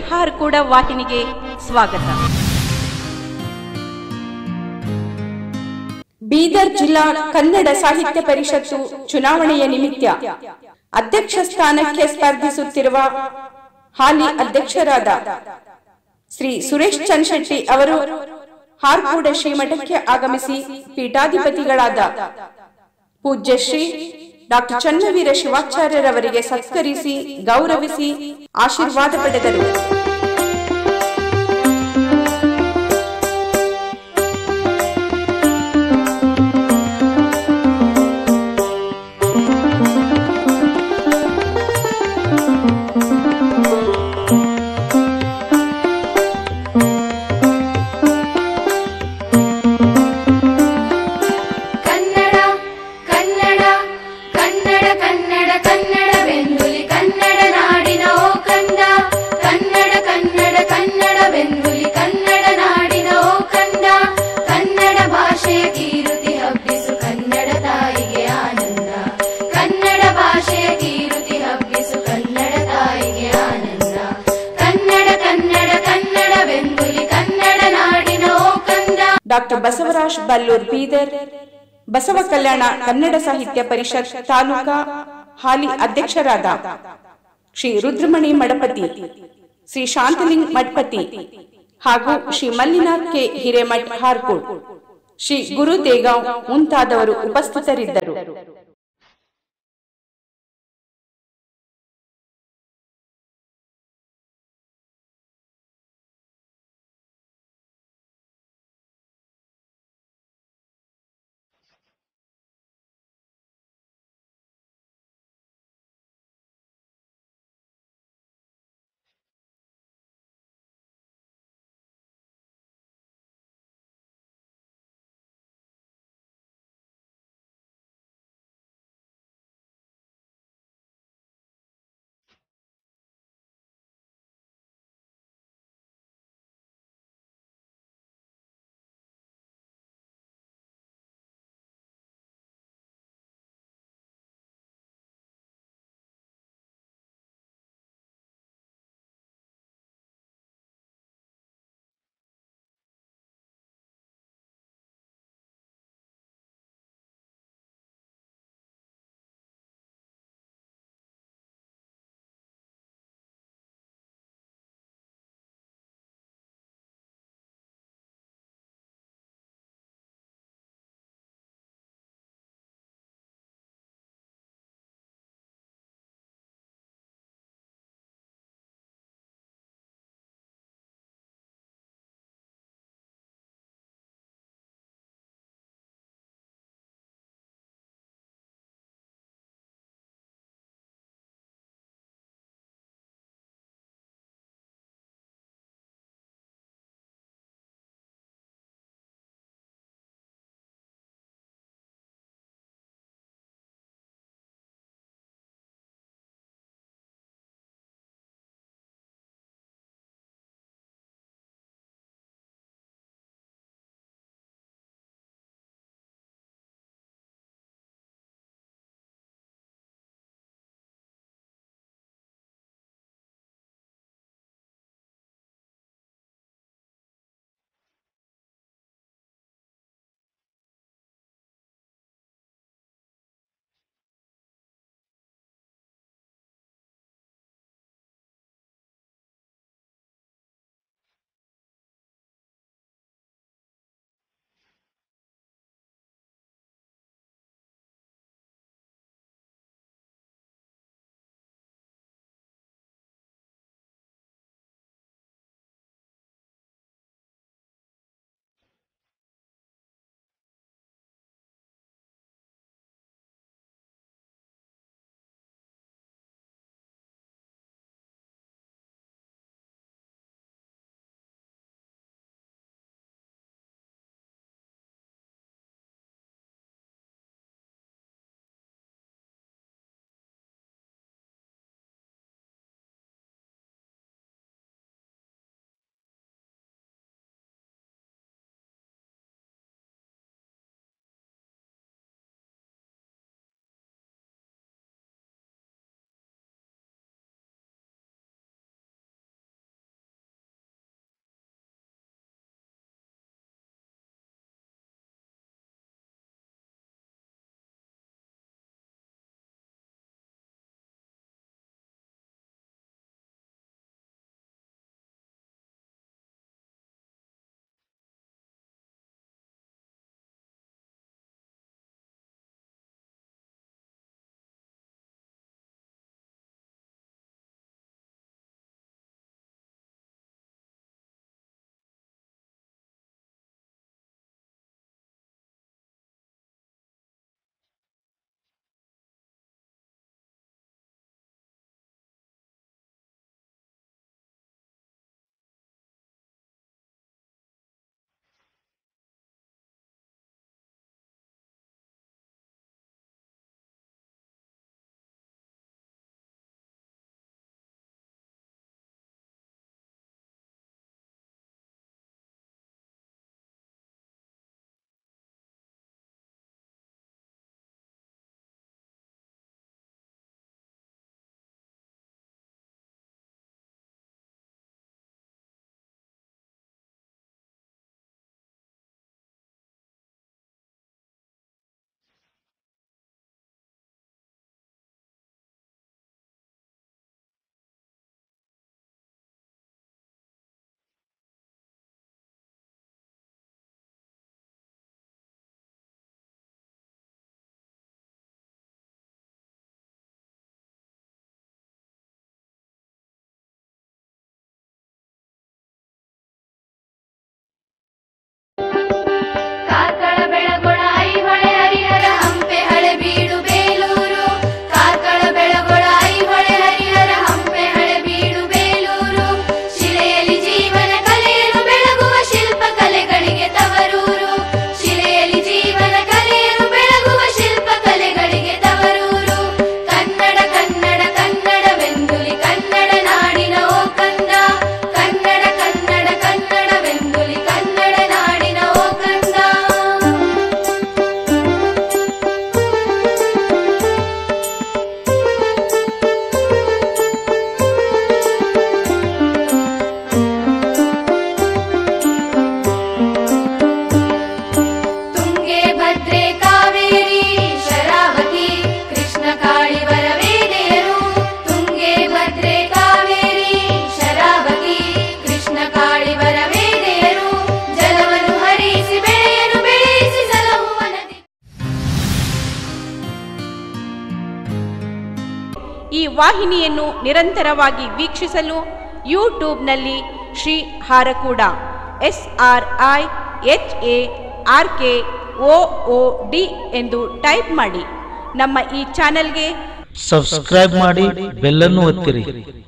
ಹಾರ್ಕೂಡ ವಾಹಿನಿಗೆ ಸ್ವಾಗತ ಬೀದರ್ ಜಿಲ್ಲಾ ಕನ್ನಡ ಸಾಹಿತ್ಯ ಪರಿಷತ್ತು ಚುನಾವಣೆಯ ನಿಮಿತ್ತ ಅಧ್ಯಕ್ಷ ಸ್ಥಾನಕ್ಕೆ ಸ್ಪರ್ಧಿಸುತ್ತಿರುವ ಹಾಲಿ ಅಧ್ಯಕ್ಷರಾದ ಶ್ರೀ ಸುರೇಶ್ ಚಂದ್ರಶೆಟ್ಟಿ ಅವರು ಹಾರ್ಕೂಡ ಶ್ರೀಮಠಕ್ಕೆ ಆಗಮಿಸಿ ಪೀಠಾಧಿಪತಿಗಳಾದ ಪೂಜ್ಯ ಶ್ರೀ ಡಾಕ್ಟರ್ ಚನ್ನವೀರ ಶಿವಾಚಾರ್ಯರವರಿಗೆ ಸತ್ಕರಿಸಿ ಗೌರವಿಸಿ ಆಶೀರ್ವಾದ ಪಡೆದರು ಕನ್ನಡ ಕನ್ನಡ ಕನ್ನಡ ಕನ್ನಡ ಕನ್ನಡವೆಂದುಲಿ ಕನ್ನಡ ನಾಡಿನ ಓ ಕಂದ ಕನ್ನಡ ಕನ್ನಡ ಕನ್ನಡವೆಂದುಲಿ ಕನ್ನಡ ನಾಡಿನ ಓ ಕಂದ ಕನ್ನಡ ಭಾಷೆಯ ಕೀರುತಿ ಹಬ್ಬಿಸು ಕನ್ನಡ ತಾಯಿಗೆ ಆನಂದ ಕನ್ನಡ ಭಾಷೆಯ ಕೀರುತಿ ಹಬ್ಬಿಸು ಕನ್ನಡ ತಾಯಿಗೆ ಆನಂದ ಕನ್ನಡ ಕನ್ನಡ ಕನ್ನಡವೆಂದುಲಿ ಕನ್ನಡ ನಾಡಿನ ಓ ಕಂದ ಡಾಕ್ಟರ್ ಬಸವರಾಜ್ ಬಲ್ಲೂರ್ ಬೀದರ್ ಬಸವ ಕಲ್ಯಾಣ ಕನ್ನಡ ಸಾಹಿತ್ಯ ಪರಿಷತ್ ತಾಲೂಕಾ ಹಾಲಿ ಅಧ್ಯಕ್ಷರಾದ ಶ್ರೀ ರುದ್ರಮಣಿ ಮಡಪತಿ ಶ್ರೀ ಶಾಂತಲಿಂಗ್ ಮಠಪತಿ ಹಾಗೂ ಶ್ರೀ ಮಲ್ಲಿನಾಥ್ ಕೆ ಹಿರೇಮಠ್ ಹಾರ್ಕೋಡ್ ಶ್ರೀ ಗುರು ದೇಗಾಂವ್ ಮುಂತಾದವರು ಉಪಸ್ಥಿತರಿದ್ದರು ವಾಹಿನಿಯನ್ನು ನಿರಂತರವಾಗಿ ವೀಕ್ಷಿಸಲು ಯೂಟ್ಯೂಬ್ನಲ್ಲಿ Shri Harakuda S R I H A R K O O D ಎಂದು ಟೈಪ್ ಮಾಡಿ ನಮ್ಮ ಈ ಚಾನೆಲ್ಗೆ ಸಬ್ಸ್ಕ್ರೈಬ್ ಮಾಡಿ ಬೆಲ್ಲನ್ನು ಒತ್ತಿರಿ